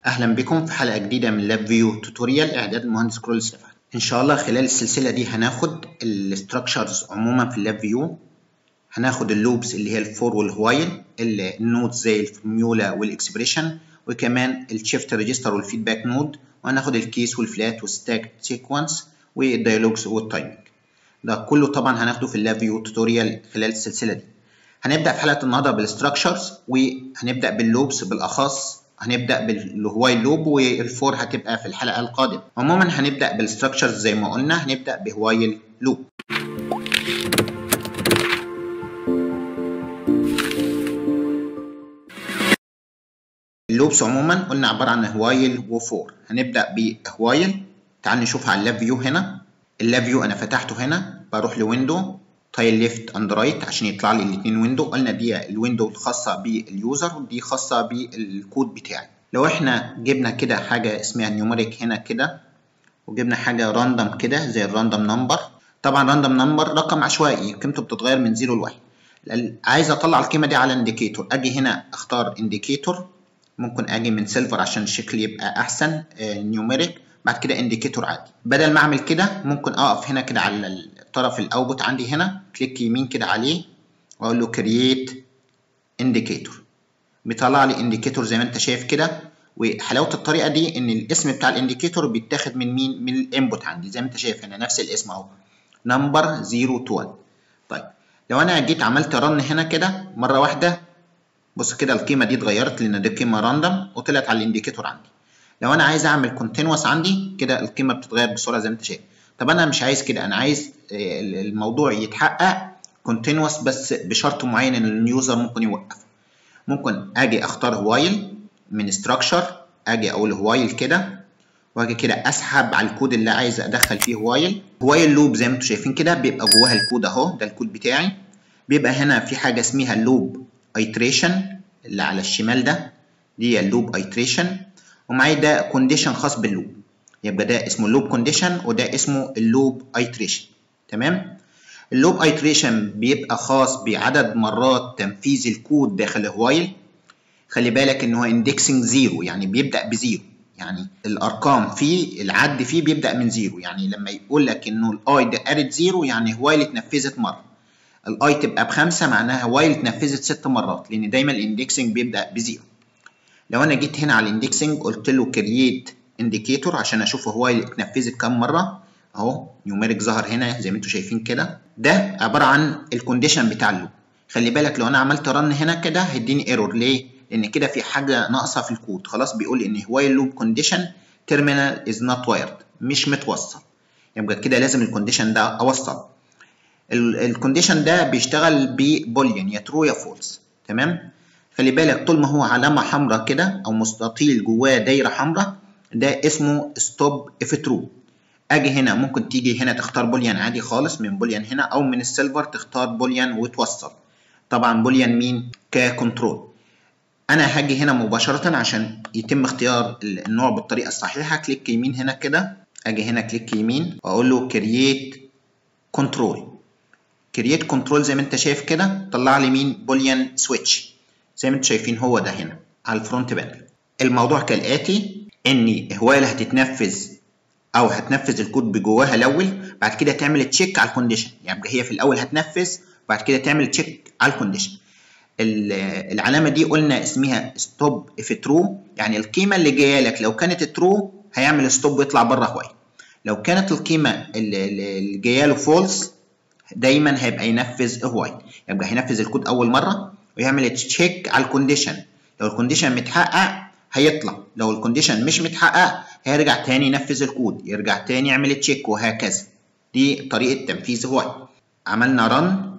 اهلا بكم في حلقه جديده من لاب فيو توتوريال اعداد المهندس كرول سيفا ان شاء الله خلال السلسله دي هناخد الاستراكشرز عموما في اللاب فيو هناخد اللوبس اللي هي الفور والوايل النود زي الفورميولا والاكسبريشن وكمان الشيفت ريجستر والفيدباك نود وهناخد الكيس والفلات والستاك سيكونس والديالوجز والتايمنج ده كله طبعا هناخده في اللاب فيو توتوريال خلال السلسله دي هنبدا في حلقه النهارده بالاستراكشرز وهنبدا باللوبس بالاخص هنبدا بالهواي لوب والفور هتبقى في الحلقه القادمه عموما هنبدا بالستراكشرز زي ما قلنا هنبدا بهوايل لوب اللوبس عموما قلنا عباره عن هوايل وفور هنبدا بهوايل تعال نشوف على اللاب فيو هنا اللاب فيو انا فتحته هنا بروح لويندو تايل ليفت اند رايت عشان يطلع لي الاثنين ويندو قلنا دي الويندو الخاصه باليوزر ودي خاصه بالكود بتاعي لو احنا جبنا كده حاجه اسمها نيوميريك هنا كده وجبنا حاجه راندوم كده زي الراندوم نمبر طبعا راندوم نمبر رقم عشوائي قيمته بتتغير من 0 ل 1 عايز اطلع القيمه دي على انديكيتور اجي هنا اختار انديكيتور ممكن اجي من سيلفر عشان الشكل يبقى احسن نيوميريك بعد كده انديكيتور عادي بدل ما اعمل كده ممكن اقف هنا كده على الطرف الاوتبوت عندي هنا كليك يمين كده عليه واقول له كرييت انديكيتور بيطلع لي انديكيتور زي ما انت شايف كده وحلاوه الطريقه دي ان الاسم بتاع الانديكيتور بيتاخد من مين من الانبوت عندي زي ما انت شايف هنا نفس الاسم اهو نمبر 012 طيب لو انا جيت عملت رن هنا كده مره واحده بص كده القيمه دي اتغيرت لان دي قيمه راندوم وطلعت على الانديكيتور عندي لو انا عايز اعمل كونتينوس عندي كده القيمه بتتغير بسرعه زي ما انت شايف طب انا مش عايز كده انا عايز الموضوع يتحقق كونتينوس بس بشرط معين ان اليوزر ممكن يوقف ممكن اجي اختار وايل من ستراكشر اجي اقول وايل كده واجي كده اسحب على الكود اللي عايز ادخل فيه وايل وايل لوب زي ما انتم شايفين كده بيبقى جواها الكود اهو ده الكود بتاعي بيبقى هنا في حاجه اسمها اللوب ايتريشن اللي على الشمال ده دي اللوب ايتريشن ومعايا ده كونديشن خاص باللوب يبقى ده اسمه اللوب كونديشن وده اسمه اللوب ايتريشن تمام اللوب ايتريشن بيبقى خاص بعدد مرات تنفيذ الكود داخل الوايل خلي بالك ان هو اندكسنج زيرو يعني بيبدا بزيرو يعني الارقام فيه العد فيه بيبدا من زيرو يعني لما يقول لك انه الاي ده قالت زيرو يعني وايل اتنفذت مره الاي تبقى بخمسه معناها وايل اتنفذت ست مرات لان دايما الاندكسنج بيبدا بزيرو لو انا جيت هنا على الاندكسنج قلت له كرييت انديكيتور عشان اشوف هو اتنفذت كام مره اهو نيوميريك ظهر هنا زي ما انتم شايفين كده ده عباره عن الكونديشن بتاع اللوب خلي بالك لو انا عملت رن هنا كده هيديني ايرور ليه لان كده في حاجه ناقصه في الكود خلاص بيقول ان وايل لوب كونديشن تيرمينال از نوت وايرد مش متوصل يبقى كده لازم الكونديشن ده اوصل الكونديشن ده بيشتغل ببوليان يا ترو يا فولس تمام خلي بالك طول ما هو علامه حمراء كده او مستطيل جواه دايره حمراء ده اسمه ستوب اف ترو اجي هنا ممكن تيجي هنا تختار بوليان عادي خالص من بوليان هنا او من السيلفر تختار بوليان وتوصل طبعا بوليان مين ككنترول انا هاجي هنا مباشره عشان يتم اختيار النوع بالطريقه الصحيحه كليك يمين هنا كده اجي هنا كليك يمين واقول له كرييت كنترول كرييت كنترول زي ما انت شايف كده طلع لي مين بوليان سويتش زي ما انتم شايفين هو ده هنا على الفرونت بانل الموضوع كالاتي ان هوايل هتتنفذ او هتنفذ الكود بجواها الاول بعد كده تعمل تشيك على الكونديشن يعني هي في الاول هتنفذ بعد كده تعمل تشيك على الكونديشن العلامه دي قلنا اسمها ستوب اف ترو يعني القيمه اللي جايه لك لو كانت ترو هيعمل ستوب ويطلع بره هوايل لو كانت القيمه اللي جايه له فولس دايما هيبقى ينفذ هوايل يبقى هينفذ الكود اول مره ويعمل تشيك على الكونديشن لو الكونديشن متحقق هيطلع لو الكونديشن مش متحقق هيرجع تاني ينفذ الكود يرجع تاني يعمل تشيك وهكذا دي طريقه تنفيذ هوايل عملنا رن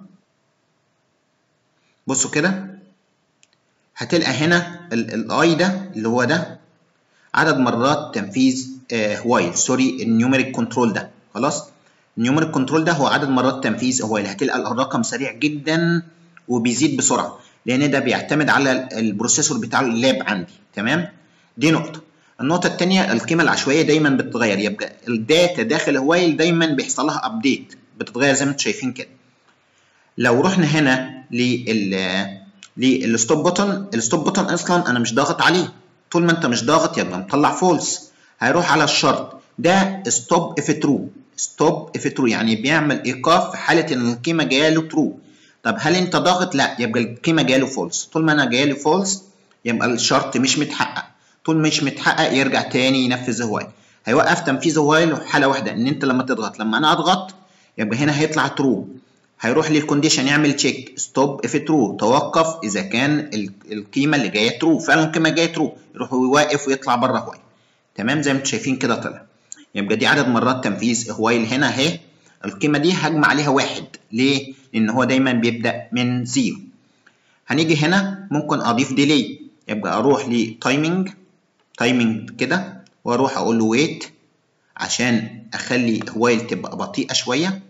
بصوا كده هتلقى هنا الاي ده اللي هو ده عدد مرات تنفيذ هوايل سوري النيوميريك كنترول ده خلاص النيوميريك كنترول ده هو عدد مرات تنفيذ هوايل هتلقى الرقم سريع جدا وبيزيد بسرعه لان ده بيعتمد على البروسيسور بتاع اللاب عندي تمام دي نقطه النقطة الثانية القيمة العشوائية دايما بتتغير يبقى الداتا داخل هوايل دايما بيحصل لها ابديت بتتغير زي ما انتم شايفين كده لو رحنا هنا لل للستوب بوتن الستوب بوتن اصلا انا مش ضاغط عليه طول ما انت مش ضاغط يبقى مطلع فولس هيروح على الشرط ده ستوب اف ترو ستوب اف ترو يعني بيعمل ايقاف في حاله ان القيمه جايه له ترو طب هل انت ضاغط لا يبقى القيمه جايه له فولس طول ما انا جايه له فولس يبقى الشرط مش متحقق طول مش متحقق يرجع تاني ينفذ هوايل هيوقف تنفيذ هوايل في حاله واحده ان انت لما تضغط لما انا اضغط يبقى هنا هيطلع ترو هيروح للكونديشن يعمل تشيك ستوب اف ترو توقف اذا كان القيمه اللي جايه ترو فعلا القيمه جايه ترو يروح يوقف ويطلع بره هوايل تمام زي ما انتم شايفين كده طلع يبقى دي عدد مرات تنفيذ هوايل هنا اهي القيمه دي هجمع عليها واحد ليه؟ لان هو دايما بيبدا من زيرو هنيجي هنا ممكن اضيف ديلي يبقى اروح لتايمنج تايمنج كده واروح اقول له ويت عشان اخلي هوايل تبقى بطيئه شويه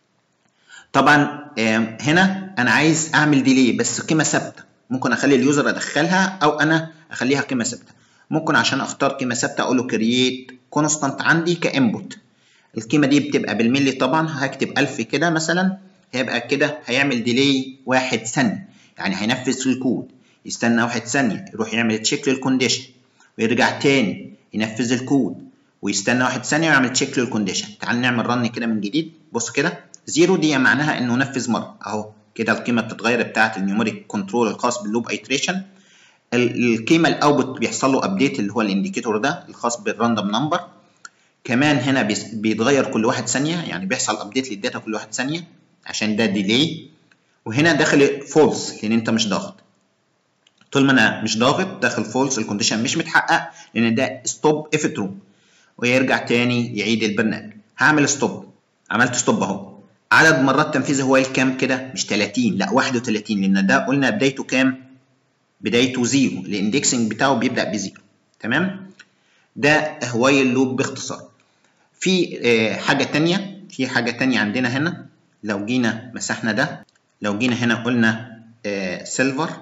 طبعا هنا انا عايز اعمل ديلي بس قيمه ثابته ممكن اخلي اليوزر ادخلها او انا اخليها قيمه ثابته ممكن عشان اختار قيمه ثابته اقول له كرييت كونستانت عندي كانبوت القيمه دي بتبقى بالملي طبعا هكتب 1000 كده مثلا هيبقى كده هيعمل ديلي واحد ثانيه يعني هينفذ الكود يستنى واحد ثانيه يروح يعمل تشيك للكونديشن ويرجع تاني ينفذ الكود ويستنى واحد ثانيه ويعمل تشيك للكونديشن تعال نعمل رن كده من جديد بص كده زيرو دي معناها انه نفذ مره اهو كده القيمه بتتغير بتاعه النيوميريك كنترول الخاص باللوب ايتريشن القيمه الاوتبوت بيحصل له ابديت اللي هو الانديكيتور ده الخاص بالراندوم نمبر كمان هنا بيتغير كل واحد ثانيه يعني بيحصل ابديت للداتا كل واحد ثانيه عشان ده ديلي وهنا داخل فولس لان انت مش ضاغط طول ما انا مش ضاغط داخل فولس الكونديشن مش متحقق لان ده ستوب اف ترو ويرجع تاني يعيد البرنامج هعمل ستوب عملت ستوب اهو عدد مرات تنفيذ هوايل كام كده مش 30 لا 31 لان ده قلنا بدايته كام بدايته زيرو الاندكسنج بتاعه بيبدا بزيرو تمام ده هوايل لوب باختصار في آه حاجه تانية في حاجه تانية عندنا هنا لو جينا مسحنا ده لو جينا هنا قلنا آه سيلفر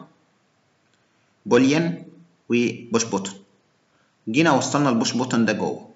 بوليان وبوش بوتن جينا وصلنا البوش بوتن ده جوه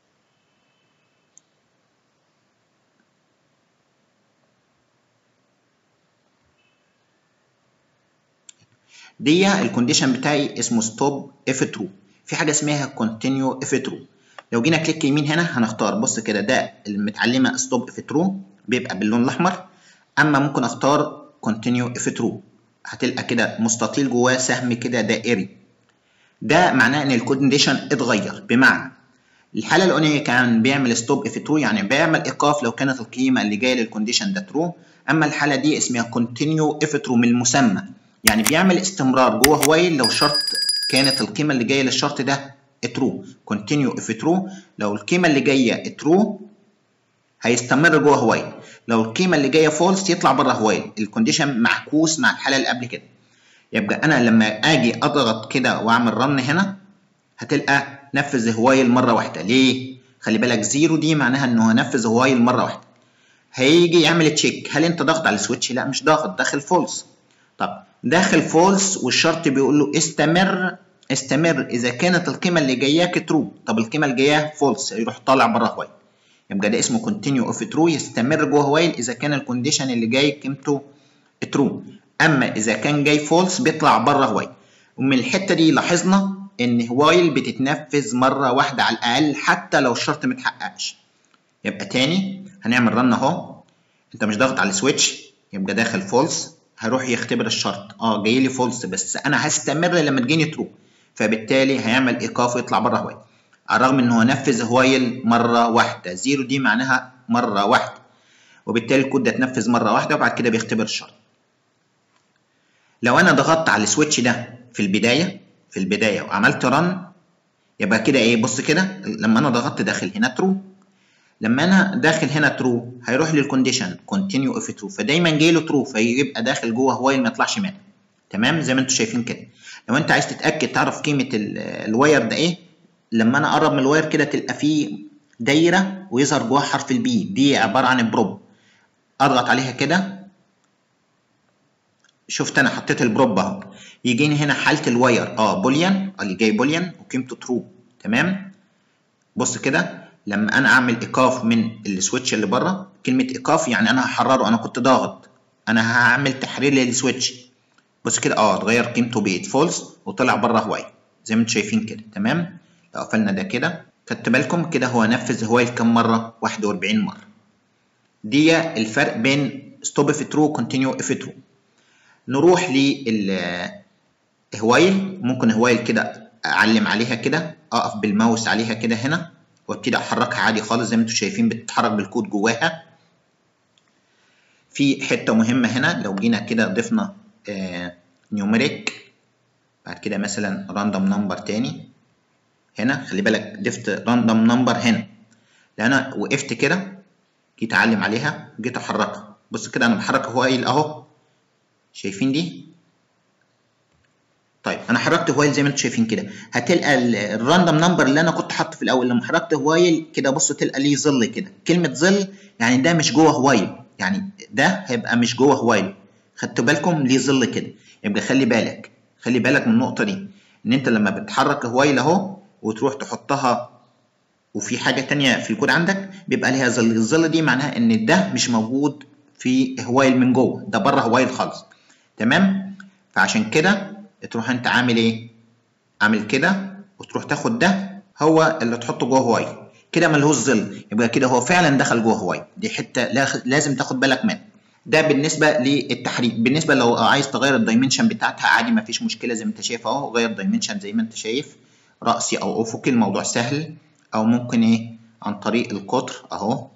دي الكونديشن بتاعي اسمه ستوب اف ترو في حاجه اسمها كونتينيو اف ترو لو جينا كليك يمين هنا هنختار بص كده ده المتعلمه ستوب اف ترو بيبقى باللون الاحمر اما ممكن اختار كونتينيو اف ترو هتلقى كده مستطيل جواه سهم كده دائري ده معناه ان الكونديشن اتغير بمعنى الحاله الاولانيه كان بيعمل ستوب اف ترو يعني بيعمل ايقاف لو كانت القيمه اللي جايه للكونديشن ده ترو اما الحاله دي اسمها كونتينيو اف ترو من المسمى يعني بيعمل استمرار جوه هوايل لو شرط كانت القيمه اللي جايه للشرط ده ترو كونتينيو اف ترو لو القيمه اللي جايه ترو هيستمر جوه هوايل لو القيمه اللي جايه فولس يطلع بره هوايل الكونديشن معكوس مع الحاله اللي قبل كده يبقى انا لما اجي اضغط كده واعمل رن هنا هتلقى نفذ هوايل مره واحده ليه خلي بالك زيرو دي معناها انه هنفذ هوايل مره واحده هيجي يعمل تشيك هل انت ضاغط على السويتش لا مش ضاغط داخل فولس طب داخل فولس والشرط بيقول له استمر استمر اذا كانت القيمه اللي جاياك ترو طب القيمه اللي جايه فولس يروح طالع بره هوايل يبقى ده اسمه كونتينيو اوف ترو يستمر جوه هوايل اذا كان الكونديشن اللي جاي قيمته ترو اما اذا كان جاي فولس بيطلع بره هوايل ومن الحته دي لاحظنا ان هوايل بتتنفذ مره واحده على الاقل حتى لو الشرط متحققش يبقى تاني هنعمل رن اهو انت مش ضاغط على السويتش يبقى داخل فولس هروح يختبر الشرط اه جاي لي فولس بس انا هستمر لما تجيني ترو فبالتالي هيعمل ايقاف ويطلع بره هوايل على الرغم ان هو نفذ هوايل مره واحده زيرو دي معناها مره واحده وبالتالي الكود ده اتنفذ مره واحده وبعد كده بيختبر الشرط لو انا ضغطت على السويتش ده في البدايه في البدايه وعملت رن يبقى كده ايه بص كده لما انا ضغطت داخل هنا ترو لما انا داخل هنا ترو هيروح للكونديشن كونتينيو اف ترو فدايما جاي له ترو فيبقى داخل جوه هوايل ما يطلعش منها تمام زي ما انتم شايفين كده لو انت عايز تتاكد تعرف قيمه الواير ده ايه لما انا اقرب من الواير كده تلقى فيه دايره ويظهر جواها حرف البي دي عباره عن بروب اضغط عليها كده شفت انا حطيت البروب اهو يجيني هنا حاله الواير اه بوليان اللي جاي بوليان وقيمته ترو تمام بص كده لما انا اعمل ايقاف من السويتش اللي بره كلمه ايقاف يعني انا هحرره انا كنت ضاغط انا هعمل تحرير للسويتش بص كده اه اتغير قيمته بقت فولس وطلع بره هواي زي ما انتم شايفين كده تمام لو قفلنا ده كده خدت بالكم كده هو نفذ هوايل كم مره 41 مره دي الفرق بين ستوب اف ترو وكونتينيو اف ترو نروح للهوايل ممكن هوايل كده اعلم عليها كده اقف بالماوس عليها كده هنا وابتدي احركها عادي خالص زي ما انتم شايفين بتتحرك بالكود جواها في حته مهمه هنا لو جينا كده ضفنا آه نيوميريك بعد كده مثلا راندوم نمبر تاني هنا خلي بالك ضفت راندوم نمبر هنا لان انا وقفت كده جيت اعلم عليها وجيت احركها بص كده انا بحرك هوايل اهو شايفين دي طيب انا حركت هوايل زي ما انتم شايفين كده هتلقى الراندوم نمبر اللي انا كنت حاطه في الاول لما حركت هوايل كده بص تلقى ليه ظل كده كلمه ظل يعني ده مش جوه هوايل يعني ده هيبقى مش جوه هوايل خدتوا بالكم ليه ظل كده يبقى خلي بالك خلي بالك من النقطه دي ان انت لما بتحرك هوايل اهو وتروح تحطها وفي حاجه تانية في الكود عندك بيبقى ليها ظل الظل دي معناها ان ده مش موجود في هوايل من جوه ده بره هوايل خالص تمام فعشان كده تروح انت عامل ايه عامل كده وتروح تاخد ده هو اللي تحطه جوه هوايل كده ملهوش ظل يبقى كده هو فعلا دخل جوه هوايل دي حته لازم تاخد بالك منها ده بالنسبه للتحريك بالنسبه لو عايز تغير الدايمنشن بتاعتها عادي مفيش مشكله زي ما انت شايف اهو غير الدايمنشن زي ما انت شايف راسي او افقي الموضوع سهل او ممكن ايه عن طريق القطر اهو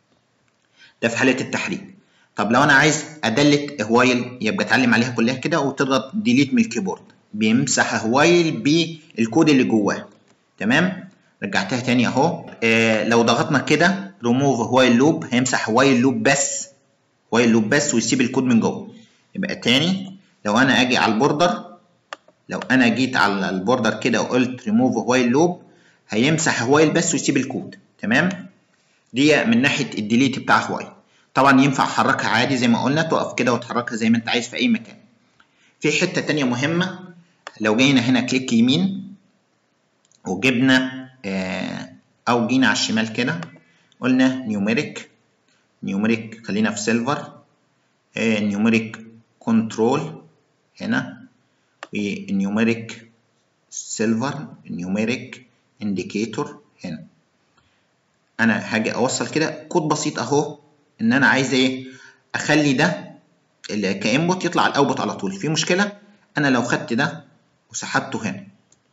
ده في حاله التحريك طب لو انا عايز ادلت هوايل يبقى اتعلم عليها كلها كده وتضغط ديليت من الكيبورد بيمسح هوايل بالكود اللي جواه تمام رجعتها تاني اهو آه لو ضغطنا كده ريموف هوايل لوب هيمسح هوايل لوب بس هوايل لوب بس ويسيب الكود من جوه يبقى تاني لو انا اجي على البوردر لو انا جيت على البوردر كده وقلت ريموف هوايل لوب هيمسح هوايل بس ويسيب الكود تمام دي من ناحيه الديليت بتاع هوايل طبعا ينفع احركها عادي زي ما قلنا تقف كده وتحركها زي ما انت عايز في اي مكان في حته تانية مهمه لو جينا هنا كليك يمين وجبنا آه او جينا على الشمال كده قلنا نيوميريك نيوميريك خلينا في سيلفر آه نيوميريك كنترول هنا والنيوميريك سيلفر نيوميريك انديكيتور هنا انا هاجي اوصل كده كود بسيط اهو ان انا عايز ايه اخلي ده كانبوت يطلع الاوتبوت على طول في مشكله انا لو خدت ده وسحبته هنا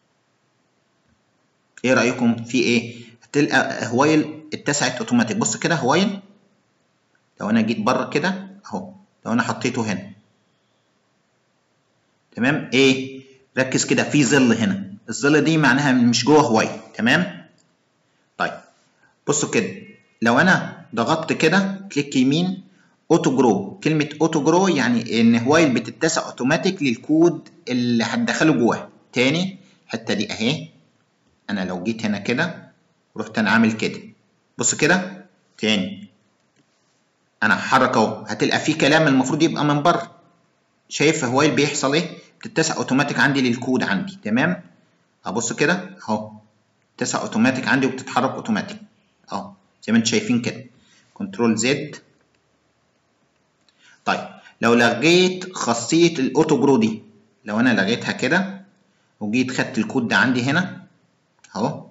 ايه رايكم في ايه هتلقى هوايل اتسعت اوتوماتيك بص كده هوايل لو انا جيت بره كده اهو لو انا حطيته هنا تمام ايه ركز كده في ظل هنا الظل دي معناها مش جوه هوايل تمام طيب بصوا كده لو انا ضغطت كده كليك يمين اوتو جرو كلمه اوتو جرو يعني ان هوايل بتتسع اوتوماتيك للكود اللي هتدخله جواه تاني الحته دي اهي انا لو جيت هنا كده رحت انا عامل كده بص كده تاني انا هحرك اهو هتلقى في كلام المفروض يبقى من بره شايف هوايل بيحصل ايه بتتسع اوتوماتيك عندي للكود عندي تمام ابص كده اهو بتتسع اوتوماتيك عندي وبتتحرك اوتوماتيك اهو زي ما انتم شايفين كده كنترول زد طيب لو لغيت خاصية الاوتو جرو دي لو انا لغيتها كده وجيت خدت الكود ده عندي هنا اهو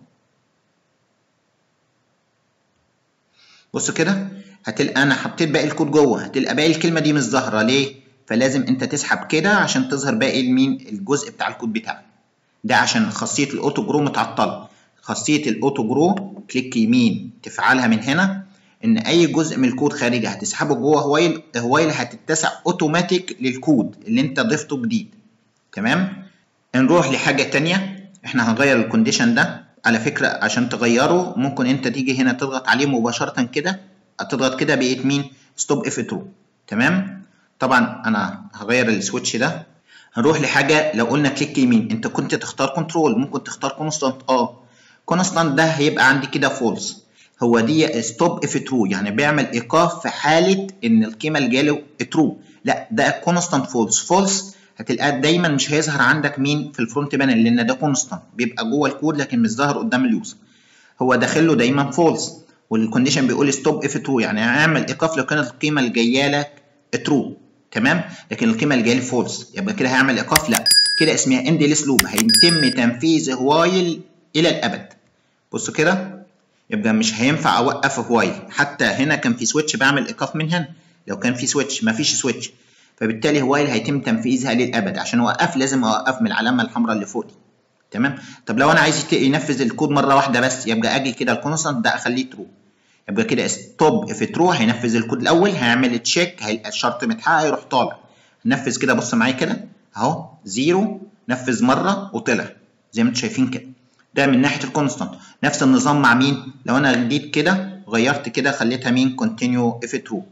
بص كده هتلقى انا حطيت باقي الكود جوه هتلقى باقي الكلمة دي مش ظاهرة ليه؟ فلازم انت تسحب كده عشان تظهر باقي المين الجزء بتاع الكود بتاعك ده عشان خاصية الاوتو جرو متعطلة خاصية الاوتو جرو كليك يمين تفعلها من هنا ان اي جزء من الكود خارجي هتسحبه جوه هوايل هوايل هتتسع اوتوماتيك للكود اللي انت ضفته جديد تمام نروح لحاجة تانية احنا هنغير الكونديشن ده على فكرة عشان تغيره ممكن انت تيجي هنا تضغط عليه مباشرة كده تضغط كده بقيت مين ستوب اف ترو تمام طبعا انا هغير السويتش ده هنروح لحاجة لو قلنا كليك يمين انت كنت تختار كنترول ممكن تختار كونستانت اه كونستانت ده هيبقى عندي كده فولس هو دي ستوب اف ترو يعني بيعمل ايقاف في حاله ان القيمه اللي جاله ترو لا ده كونستانت فولس فولس هتلاقيه دايما مش هيظهر عندك مين في الفرونت بانل لان ده كونستانت بيبقى جوه الكود لكن مش ظاهر قدام اليوزر هو داخل له دايما فولس والكونديشن بيقول ستوب اف ترو يعني هيعمل ايقاف لو كانت القيمه اللي جايه لك ترو تمام لكن القيمه اللي جايه لي فولس يبقى كده هيعمل ايقاف لا كده اسمها اندلس لوب هيتم تنفيذ وايل الى الابد بصوا كده يبقى مش هينفع اوقف وايل حتى هنا كان في سويتش بعمل ايقاف من هنا لو كان في سويتش مفيش سويتش فبالتالي وايل هيتم تنفيذها للابد عشان اوقف لازم اوقف من العلامه الحمراء اللي فوق دي تمام طب لو انا عايز ينفذ الكود مره واحده بس يبقى اجي كده الكونستانت ده اخليه ترو يبقى كده ستوب اف ترو هينفذ الكود الاول هيعمل تشيك هيلقى الشرط متحقق يروح طالع نفذ كده بص معايا كده اهو زيرو نفذ مره وطلع زي ما انتم شايفين كده ده من ناحيه الكونستانت نفس النظام مع مين لو انا جيت كده غيرت كده خليتها مين كونتينيو اف ترو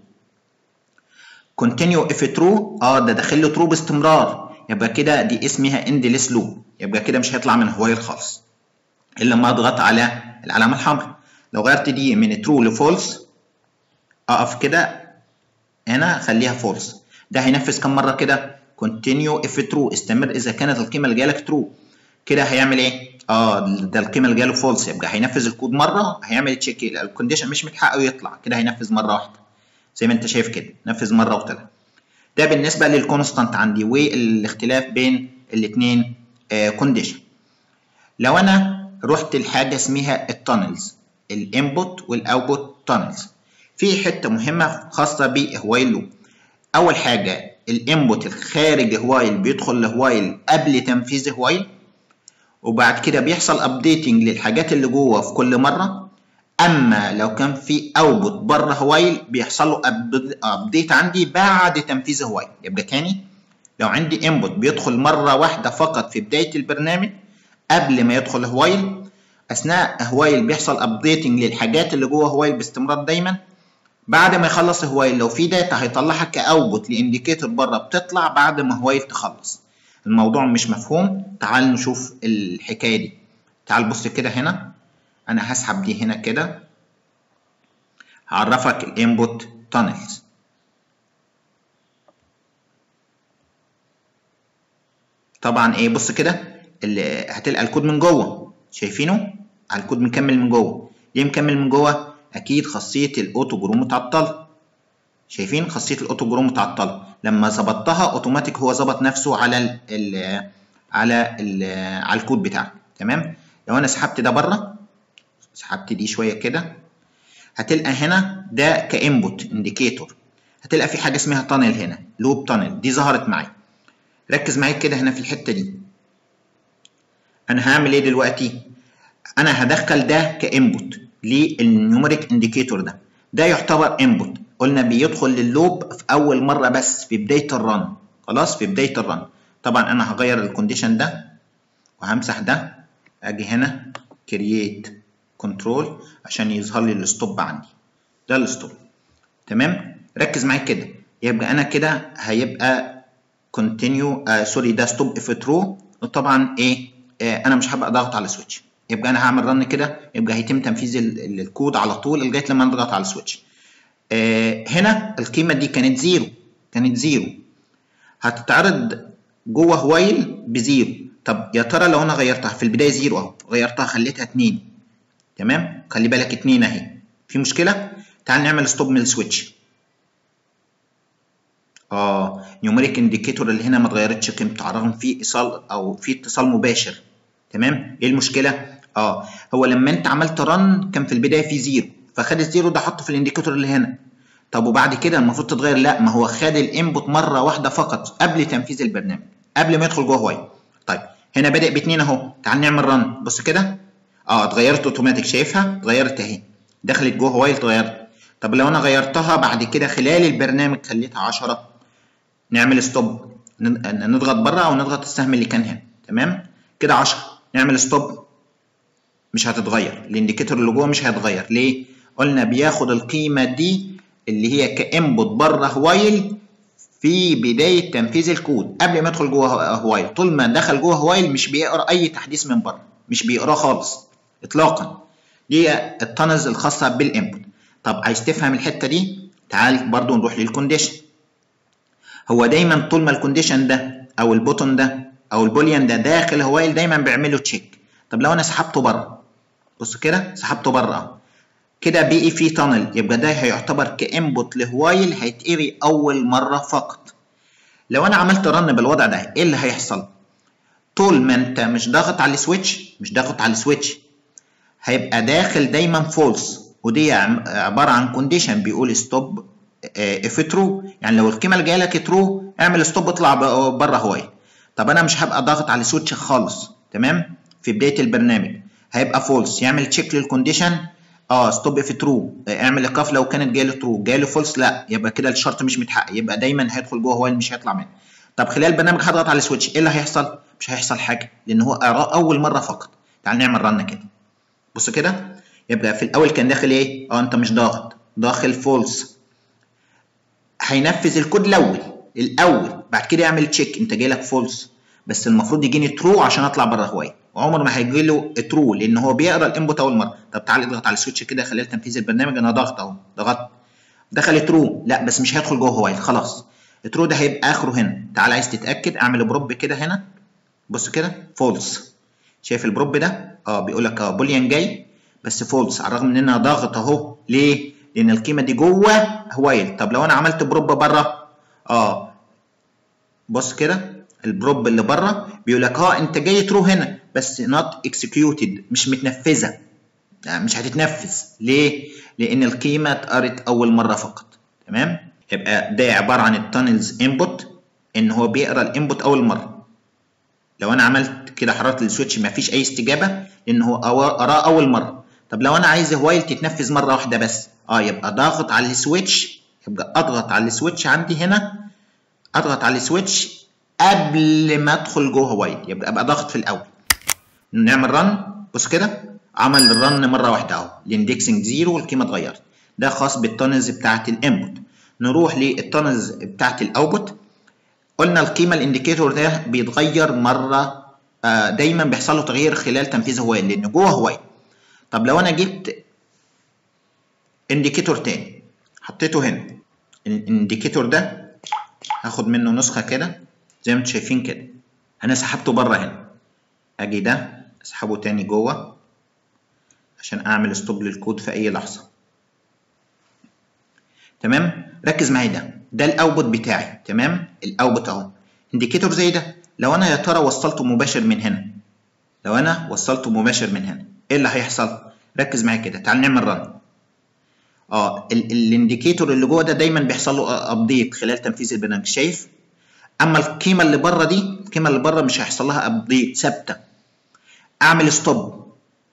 كونتينيو اف ترو اه ده داخل له ترو باستمرار يبقى كده دي اسمها اندلس لوب يبقى كده مش هيطلع من هوايل خالص الا لما اضغط على العلامه الحمراء لو غيرت دي من ترو لفولس اقف كده هنا خليها فولس ده هينفذ كم مره كده كونتينيو اف ترو استمر اذا كانت القيمه اللي جالك ترو كده هيعمل ايه اه ده القيمه اللي جاله فولس يبقى هينفذ الكود مره هيعمل تشيك الكونديشن مش متحقق ويطلع كده هينفذ مره واحده زي ما انت شايف كده نفذ مره وطلع ده بالنسبه للكونستانت عندي والاختلاف بين الاثنين كونديشن لو انا رحت لحاجه اسمها التانلز الانبوت والاوتبوت تانلز في حته مهمه خاصه بهوايل لوب اول حاجه الانبوت الخارج هوايل بيدخل لهوايل قبل تنفيذ هوايل وبعد كده بيحصل ابديتنج للحاجات اللي جوه في كل مره اما لو كان في اوتبوت بره هوايل بيحصل له ابديت عندي بعد تنفيذ هوايل يبقى تاني لو عندي انبوت بيدخل مره واحده فقط في بدايه البرنامج قبل ما يدخل هوايل اثناء هوايل بيحصل ابديتنج للحاجات اللي جوه هوايل باستمرار دايما بعد ما يخلص هوايل لو في داتا هيطلعها كاوتبوت لانديكيتور بره بتطلع بعد ما هوايل تخلص الموضوع مش مفهوم تعال نشوف الحكايه دي تعال بص كده هنا انا هسحب دي هنا كده هعرفك الانبوت تانلز طبعا ايه بص كده اللي هتلقى الكود من جوه شايفينه على الكود مكمل من جوه ليه مكمل من جوه اكيد خاصيه الاوتو جرو متعطله شايفين خاصيه الاوتو جرو متعطله لما ظبطتها اوتوماتيك هو ظبط نفسه على ال ال على ال على الكود بتاعك تمام لو انا سحبت ده بره سحبت دي شويه كده هتلقى هنا ده كانبوت انديكيتور هتلقى في حاجه اسمها تانل هنا لوب تانل دي ظهرت معايا ركز معايا كده هنا في الحته دي انا هعمل ايه دلوقتي انا هدخل ده كانبوت للنيوميريك انديكيتور ده ده يعتبر انبوت قلنا بيدخل لللوب في اول مره بس في بدايه الرن خلاص في بدايه الرن طبعا انا هغير الكونديشن ده وهمسح ده اجي هنا كرييت كنترول عشان يظهر لي الستوب عندي ده الستوب تمام ركز معايا كده يبقى انا كده هيبقى كونتينيو آه سوري ده ستوب اف ترو وطبعا ايه آه انا مش هبقى ضغط على السويتش يبقى انا هعمل رن كده يبقى هيتم تنفيذ الكود على طول لغايه لما نضغط على السويتش آه هنا القيمه دي كانت زيرو كانت زيرو هتتعرض جوه هوايل بزيرو طب يا ترى لو انا غيرتها في البدايه زيرو اهو غيرتها خليتها 2 تمام خلي بالك 2 اهي في مشكله تعال نعمل ستوب من السويتش اه نيوميريك انديكيتور اللي هنا ما اتغيرتش قيمته رغم في ايصال او في اتصال مباشر تمام ايه المشكله اه هو لما انت عملت رن كان في البدايه في زيرو فخد الزيرو ده حطه في الانديكيتور اللي هنا طب وبعد كده المفروض تتغير لا ما هو خد الانبوت مره واحده فقط قبل تنفيذ البرنامج قبل ما يدخل جوه هواي طيب هنا بادئ باتنين اهو تعال نعمل رن بص كده اه اتغيرت اوتوماتيك شايفها اتغيرت اهي دخلت جوه هوايل اتغيرت طب لو انا غيرتها بعد كده خلال البرنامج خليتها 10 نعمل ستوب نضغط بره او نضغط السهم اللي كان هنا تمام كده 10 نعمل ستوب مش هتتغير الانديكيتور اللي جوه مش هيتغير ليه قلنا بياخد القيمه دي اللي هي كانبوت بره هوايل في بدايه تنفيذ الكود قبل ما يدخل جوه هوايل طول ما دخل جوه هوايل مش بيقرا اي تحديث من بره مش بيقراه خالص اطلاقا دي التنز الخاصه بالانبوت طب عايز تفهم الحته دي تعال برضو نروح للكونديشن هو دايما طول ما الكونديشن ده او البوتون ده او البوليان ده داخل هوايل دايما بيعملوا تشيك طب لو انا سحبته بره بص كده سحبته بره اهو كده بقي فيه تانل يبقى ده هيعتبر كانبوت لهوايل هيتقري اول مره فقط لو انا عملت رن بالوضع ده ايه اللي هيحصل طول ما انت مش ضاغط على السويتش مش ضاغط على السويتش هيبقى داخل دايما فولس ودي عباره عن كونديشن بيقول ستوب اف ترو يعني لو القيمه اللي جايه لك ترو اعمل ستوب اطلع بره هواي طب انا مش هبقى ضاغط على السويتش خالص تمام في بدايه البرنامج هيبقى فولس يعمل تشيك للكونديشن اه ستوب اف ترو اعمل ايقاف لو كانت جايه ترو جايه فولس لا يبقى كده الشرط مش متحقق يبقى دايما هيدخل جوه هوايل مش هيطلع منه طب خلال البرنامج هضغط على السويتش ايه اللي هيحصل مش هيحصل حاجه لان هو قراه اول مره فقط تعال نعمل رن كده بص كده يبقى في الاول كان داخل ايه اه انت مش ضاغط داخل فولس هينفذ الكود الاول الاول بعد كده يعمل تشيك انت جاي لك فولس بس المفروض يجيني ترو عشان اطلع بره هوايه وعمر ما هيجي له ترو لان هو بيقرا الانبوت اول مره طب تعال اضغط على السويتش كده خلال تنفيذ البرنامج انا ضغط اهو ضغطت دخل ترو لا بس مش هيدخل جوه هوايه خلاص الترو ده هيبقى اخره هنا تعال عايز تتاكد اعمل بروب كده هنا بص كده فولس شايف البروب ده اه بيقول لك اه بوليان جاي بس فولس على الرغم ان انا ضاغط اهو ليه لان القيمه دي جوه هوايل طب لو انا عملت بروب بره اه بص كده البروب اللي بره بيقول لك اه انت جاي ترو هنا بس نوت اكسكيوتد مش متنفذه يعني مش هتتنفذ ليه لان القيمه اتقرت اول مره فقط تمام يبقى ده عباره عن التانلز انبوت ان هو بيقرا الانبوت اول مره لو انا عملت كده حررت السويتش ما فيش اي استجابه لان هو قراه اول مره طب لو انا عايز هوايل تتنفذ مره واحده بس اه يبقى ضاغط على السويتش يبقى اضغط على السويتش عندي هنا اضغط على السويتش قبل ما ادخل جوه هوايل يبقى ابقى ضاغط في الاول نعمل رن بص كده عمل الرن مره واحده اهو الاندكسنج زيرو والقيمه اتغيرت ده خاص بالتونلز بتاعه الانبوت نروح للتونلز بتاعه الاوتبوت قلنا القيمه الانديكيتور ده بيتغير مره آه دايما بيحصل له تغيير خلال تنفيذ هوايل لان جوه هوايل طب لو انا جبت انديكيتور تاني حطيته هنا الانديكيتور ده هاخد منه نسخه كده زي ما انتم شايفين كده انا سحبته بره هنا اجي ده اسحبه تاني جوه عشان اعمل ستوب للكود في اي لحظه تمام ركز معايا ده ده الاوتبوت بتاعي تمام الاوتبوت اهو انديكيتور زي ده لو انا يا ترى وصلته مباشر من هنا لو انا وصلته مباشر من هنا ايه اللي هيحصل ركز معايا كده تعال نعمل رن اه الانديكيتور اللي جوه ده دايما بيحصل له ابديت خلال تنفيذ البرنامج شايف اما القيمه اللي بره دي القيمه اللي بره مش هيحصل لها ابديت ثابته اعمل ستوب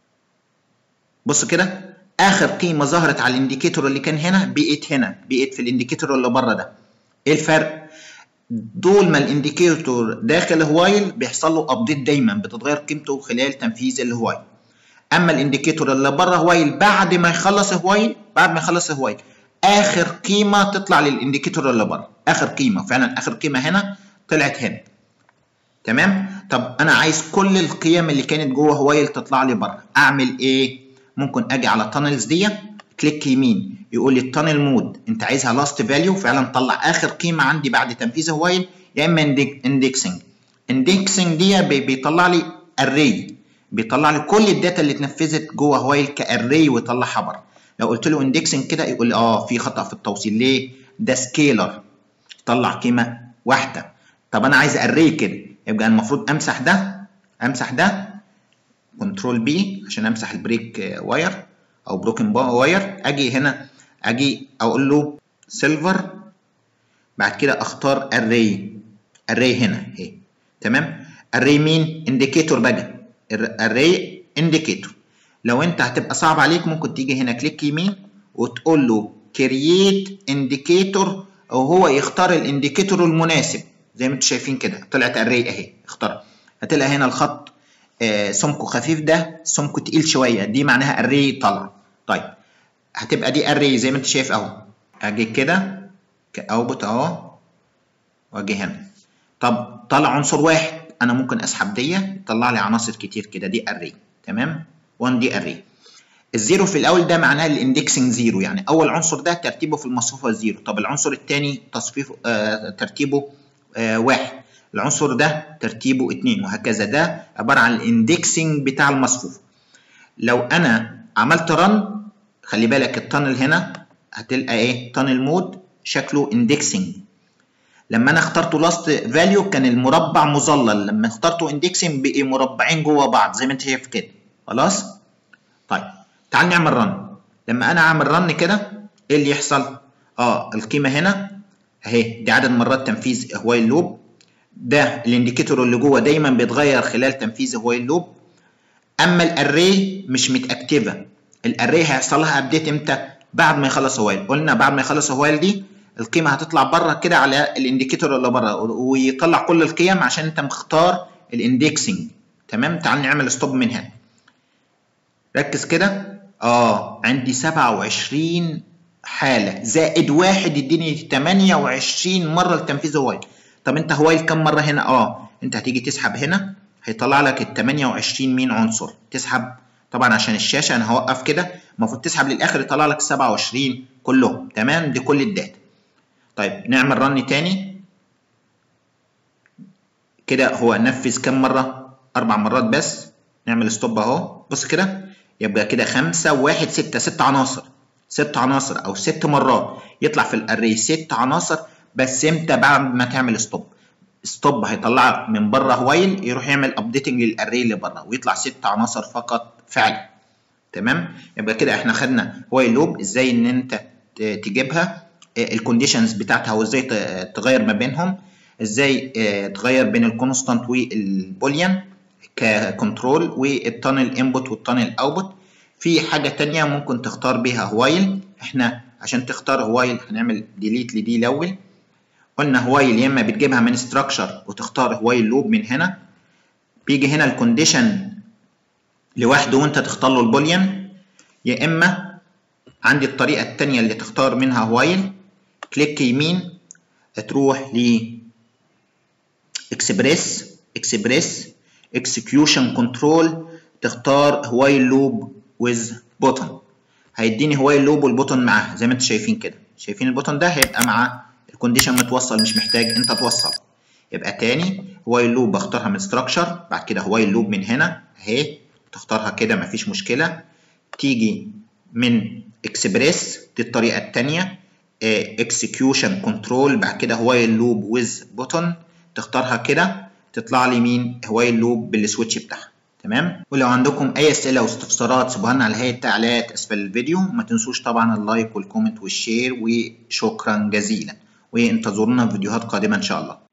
بص كده اخر قيمه ظهرت على الانديكيتور اللي كان هنا بقت هنا بقت في الانديكيتور اللي بره ده ايه الفرق طول ما الانديكيتور داخل هوايل بيحصل له ابديت دايما بتتغير قيمته خلال تنفيذ الهوايل اما الانديكيتور اللي بره هوايل بعد ما يخلص هوايل بعد ما يخلص هوايل اخر قيمه تطلع للانديكيتور اللي بره اخر قيمه فعلا اخر قيمه هنا طلعت هنا تمام طب انا عايز كل القيم اللي كانت جوه هوايل تطلع لي بره اعمل ايه ممكن اجي على التانلز دي كليك يمين يقول لي التانل مود انت عايزها لاست فاليو فعلا طلع اخر قيمه عندي بعد تنفيذ هوايل يا اما اندكسنج اندكسنج دي بيطلع لي اري بيطلع لي كل الداتا اللي اتنفذت جوه هوايل كاري ويطلعها بره لو قلت له اندكسنج كده يقول لي اه في خطا في التوصيل ليه ده سكيلر طلع قيمه واحده طب انا عايز اري كده يبقى المفروض امسح ده امسح ده كنترول بي عشان امسح البريك واير او بروكن واير اجي هنا اجي اقول له سيلفر بعد كده اختار اري اري هنا اهي تمام اري مين انديكيتور بقى اري انديكيتور لو انت هتبقى صعب عليك ممكن تيجي هنا كليك يمين وتقول له كرييت انديكيتور او هو يختار الانديكيتور المناسب زي ما انتم شايفين كده طلعت اري اهي اختار هتلاقي هنا الخط آه سمكه خفيف ده سمكه تقيل شويه دي معناها اري طلع طيب هتبقى دي اري زي ما انت شايف اهو اجي كده كاوبوت اهو واجي هنا طب طلع عنصر واحد انا ممكن اسحب دي طلع لي عناصر كتير كده دي اري تمام 1 دي اري الزيرو في الاول ده معناه الاندكسنج زيرو يعني اول عنصر ده ترتيبه في المصفوفه زيرو طب العنصر الثاني تصفيفه آه ترتيبه آه واحد العنصر ده ترتيبه اتنين وهكذا ده عباره عن الاندكسنج بتاع المصفوفه لو انا عملت رن خلي بالك التانل هنا هتلقى ايه تانل مود شكله اندكسنج لما انا اخترته لاست فاليو كان المربع مظلل لما اخترته اندكسنج بقي مربعين جوه بعض زي ما انت شايف كده خلاص طيب تعال نعمل رن لما انا اعمل رن كده ايه اللي يحصل اه القيمه هنا اهي دي عدد مرات تنفيذ هوايل لوب ده الانديكيتور اللي جوه دايما بيتغير خلال تنفيذ هوايل لوب اما الاري مش متاكتفه الاري هيحصل لها ابديت امتى بعد ما يخلص هوايل قلنا بعد ما يخلص هوايل دي القيمه هتطلع بره كده على الانديكيتور اللي بره ويطلع كل القيم عشان انت مختار الاندكسنج تمام تعال نعمل ستوب من هنا ركز كده اه عندي 27 حاله زائد واحد يديني 28 مره لتنفيذ هوايل طب انت هوايل كم مره هنا اه انت هتيجي تسحب هنا هيطلع لك ال 28 مين عنصر تسحب طبعا عشان الشاشه انا هوقف كده المفروض تسحب للاخر يطلع لك 27 كلهم تمام دي كل الداتا طيب نعمل رن تاني كده هو نفذ كم مره اربع مرات بس نعمل ستوب اهو بص كده يبقى كده خمسة واحد ستة ست عناصر ست عناصر او ست مرات يطلع في الاري ست عناصر بس امتى بعد ما تعمل ستوب ستوب هيطلعك من بره هوايل يروح يعمل ابديتنج للاري اللي بره ويطلع ست عناصر فقط فعلا تمام يبقى كده احنا خدنا هوايل لوب ازاي ان انت تجيبها الكونديشنز بتاعتها وازاي تغير ما بينهم ازاي تغير بين الكونستانت والبوليان ككنترول والتانل انبوت والتانل اوتبوت في حاجه تانية ممكن تختار بيها هوايل احنا عشان تختار هوايل هنعمل ديليت لدي الاول قلنا هوايل يا اما بتجيبها من ستراكشر وتختار هوايل لوب من هنا بيجي هنا الكونديشن لوحده وانت تختار له البوليان يا اما عندي الطريقه الثانيه اللي تختار منها هوايل كليك يمين تروح ل اكسبريس اكسبريس اكسكيوشن كنترول تختار هوايل لوب ويز بوتون هيديني هوايل لوب والبوتون معاه زي ما انتم شايفين كده شايفين البوتون ده هيبقى مع الكونديشن متوصل مش محتاج انت توصل يبقى تاني هوايل لوب بختارها من ستراكشر بعد كده هوايل لوب من هنا اهي تختارها كده مفيش مشكله تيجي من اكسبريس دي الطريقه الثانيه اكسكيوشن كنترول بعد كده هوايل لوب ويز بوتون تختارها كده تطلع لي مين هوايل لوب بالسويتش بتاعها تمام ولو عندكم اي اسئله واستفسارات سيبوها لنا على هيئه التعليقات اسفل الفيديو ما تنسوش طبعا اللايك والكومنت والشير وشكرا جزيلا وانتظرونا في فيديوهات قادمه ان شاء الله